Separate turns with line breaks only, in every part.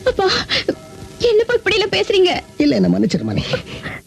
அப்பா என்னப்பா இப்படி எல்லாம் பேசுறீங்க
இல்ல என்ன மன்னிச்சிருமா நீ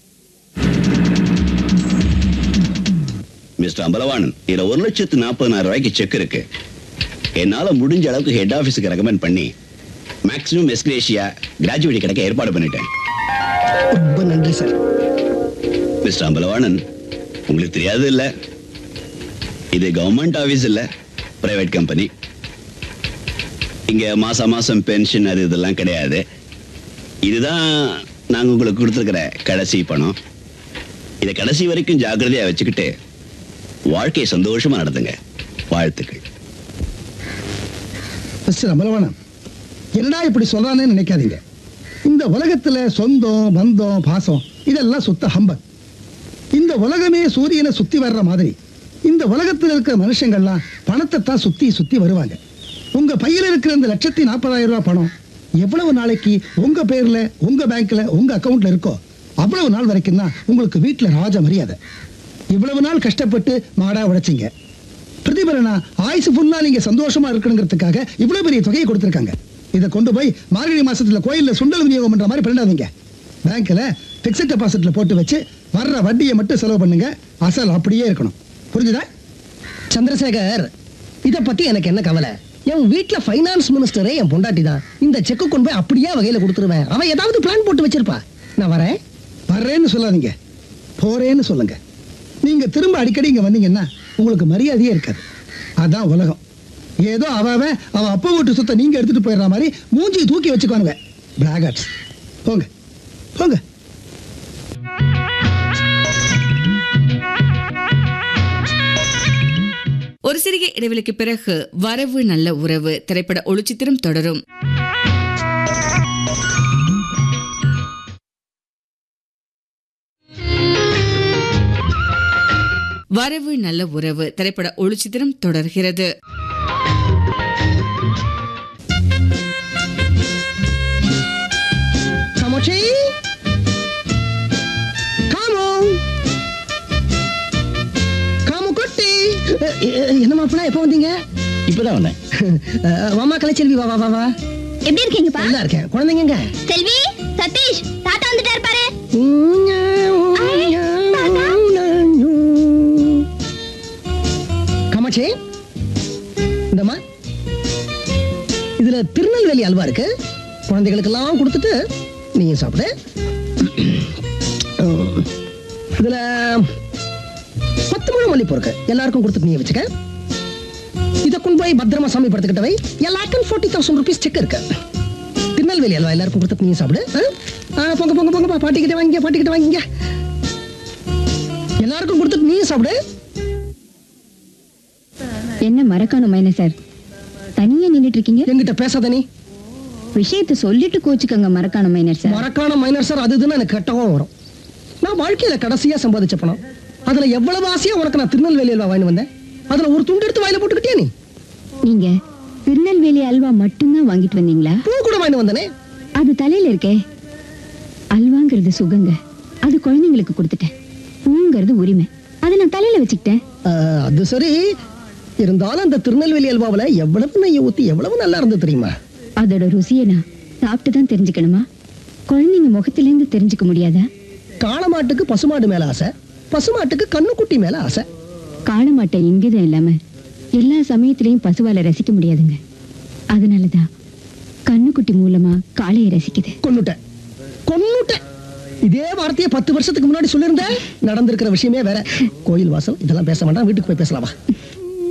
மிஸ்டர் அம்பலவாணன் இதுல ஒரு லட்சத்து நாற்பதனாயிரம் ரூபாய்க்கு செக் இருக்கு என்னால முடிஞ்ச அளவுக்கு ஹெட் ஆபீஸுக்கு ரெக்கமெண்ட் பண்ணி மேக்ஸிமம் எஸ்கிரேஷியா கிராஜுவேட் கிடைக்க ஏற்பாடு பண்ணிட்டேன்
ரொம்ப நன்றி சார்
மிஸ்டர் அம்பலவாணன் உங்களுக்கு தெரியாது இல்ல இது கவர்மெண்ட் ஆபீஸ் இல்ல பிரைவேட் கம்பெனி இங்க மாசம் மாசம் பென்ஷன் அது இதெல்லாம் கிடையாது இதுதான் நாங்க உங்களுக்கு கொடுத்துருக்கிற கடைசி பணம் இதை கடைசி வரைக்கும் ஜாக்கிரதையா வச்சுக்கிட்டு வாழ்க்கையை சந்தோஷமா நடத்துங்க வாழ்த்துக்கள்
மிஸ்டர் அமலவாணன் என்னடா இப்படி சொல்றானே நினைக்காதீங்க இந்த உலகத்துல சொந்தம் பந்தம் பாசம் இதெல்லாம் சுத்த ஹம்பக் இந்த உலகமே சூரியனை சுத்தி வர்ற மாதிரி இந்த உலகத்துல இருக்கிற மனுஷங்கள்லாம் பணத்தை தான் சுத்தி சுத்தி வருவாங்க உங்க பையில இருக்கிற இந்த லட்சத்தி நாற்பதாயிரம் ரூபாய் பணம் எவ்வளவு நாளைக்கு உங்க பேர்ல உங்க பேங்க்ல உங்க அக்கவுண்ட்ல இருக்கோ அவ்வளவு நாள் வரைக்கும் தான் உங்களுக்கு வீட்டுல ராஜ மரியாதை இவ்வளவு நாள் கஷ்டப்பட்டு மாடா உழைச்சிங்க பிரதிபலனா ஆயுசு ஃபுல்லா நீங்க சந்தோஷமா இருக்கணுங்கிறதுக்காக இவ்வளவு பெரிய தொகையை கொடுத்திருக்காங்க இதை கொண்டு போய் மார்கழி மாசத்துல கோயில்ல சுண்டல் விநியோகம் பண்ற மாதிரி பண்ணிடாதீங்க பேங்க்ல பிக்சட் டெபாசிட்ல போட்டு வச்சு வர்ற வட்டியை மட்டும் செலவு பண்ணுங்க அசல் அப்படியே இருக்கணும் புரிஞ்சுதா சந்திரசேகர் இத பத்தி எனக்கு என்ன கவலை என் வீட்ல ஃபைனான்ஸ் மினிஸ்டரே என் பொண்டாட்டி தான் இந்த செக்கு கொண்டு போய் அப்படியே வகையில கொடுத்துருவேன் அவன் ஏதாவது பிளான் போட்டு வச்சிருப்பா நான் வரேன் வர்றேன்னு சொல்லாதீங்க போறேன்னு சொல்லுங்க நீங்க திரும்ப அடிக்கடி இங்க வந்தீங்கன்னா உங்களுக்கு மரியாதையே இருக்காது அதான் உலகம் ஏதோ அவ அவன் அவ அப்பா வீட்டு சொத்தை நீங்க எடுத்துட்டு போயிடுற மாதிரி மூஞ்சி தூக்கி வச்சுக்குவானுங்க பிளாகர்ஸ் போங்க போங்க
ஒரு சிறிய இடைவெளிக்கு பிறகு வரவு நல்ல உறவு திரைப்பட ஒளிச்சித்திரம் தொடரும் வரவு நல்ல உறவு திரைப்பட ஒளிச்சித்திரம் தொடர்கிறது
காமாட்சி காமு காமு குட்டி எ- எ- என்ன மாப்பிள எப்போ வந்தீங்க
இப்பதான் வந்தேன்
அஹ், வாமா கலைச்செல்வி வா வா வா வா
எப்படி இருக்கீங்கப்பா
நல்லா இருக்கேன் குழந்தைங்க
செல்வி சதீஷ் தாத்தா வந்துட்டாரு பாரு
காமாட்சி இந்தம்மா இதுல திருநெல்வேலி அல்வா இருக்கு குழந்தைகளுக்கெல்லாம் கொடுத்துட்டு நீயும் சாப்பிடு உம், இதுல பத்து முழு மல்லிப்பூ இருக்கு எல்லாருக்கும் கொடுத்துட்டு நீ வச்சுக்க இதை கொண்டு போய் பத்திரமா சாமி படுத்துக்கிட்ட வை எல்லாருக்கும் ஃபோர்ட்டி தௌசண்ட் ருபீஸ் செக் இருக்கு திருநெல்வேலி அல்வா எல்லாருக்கும் கொடுத்துட்டு நீ சாப்பிடு ஆ? ஆ, போங்க போங்க போங்க பாட்டிக்கிட்ட வாங்கிங்க பாட்டிக்கிட்ட வாங்கிங்க எல்லாருக்கும் கொடுத்துட்டு நீ சாப்பிடு
என்ன மறக்கணும் மைன சார் தனியா நின்னுட்டு இருக்கீங்க
என்கிட்ட பேசாத நீ
விஷயத்தை சொல்லிட்டு கோச்சுக்கோங்க மறக்கான மைனர் சார்
மறக்கான மைனர் சார் அது இதுன்னு எனக்கு கெட்டவும் வரும் நான் வாழ்க்கையில கடைசியா சம்பாதிச்ச பணம் அதுல எவ்வளவு ஆசையா உனக்கு நான் திருநெல்வேலி அல்வா வாங்கி வந்தேன் அதுல ஒரு துண்டு எடுத்து வாயில போட்டுக்கிட்டே நீ
நீங்க திருநெல்வேலி அல்வா மட்டும்தான் வாங்கிட்டு வந்தீங்களா
பூ கூட வாங்கி வந்தனே
அது தலையில இருக்கே அல்வாங்கிறது சுகங்க அது குழந்தைங்களுக்கு கொடுத்துட்டேன் பூங்கிறது உரிமை அதை நான் தலையில வச்சுக்கிட்டேன்
ஆஹ், அது சரி இருந்தாலும் அந்த திருநெல்வேலி அல்வாவுல எவ்வளவு நெய்யை ஊத்தி எவ்வளவு நல்லா இருந்தது தெரியுமா
அதோட ருசியை நான் சாப்பிட்டு தான் தெரிஞ்சுக்கணுமா குழந்தைங்க முகத்திலேருந்து தெரிஞ்சுக்க முடியாதா
காளமாட்டுக்கு பசுமாடு மேல ஆசை பசுமாட்டுக்கு கண்ணுக்குட்டி மேல ஆசை
காளமாட்டை இங்கதான் இல்லாம எல்லா சமயத்திலையும் பசுவால ரசிக்க முடியாதுங்க அதனாலதான் கண்ணுக்குட்டி மூலமா காளையை ரசிக்குது
கொன்னுட்டேன் கொன்னுட்டேன் இதே வார்த்தையை பத்து வருஷத்துக்கு முன்னாடி சொல்லியிருந்தேன் நடந்திருக்கிற விஷயமே வேற கோயில் வாசல் இதெல்லாம் பேச வேண்டாம் வீட்டுக்கு போய் பேசலாமா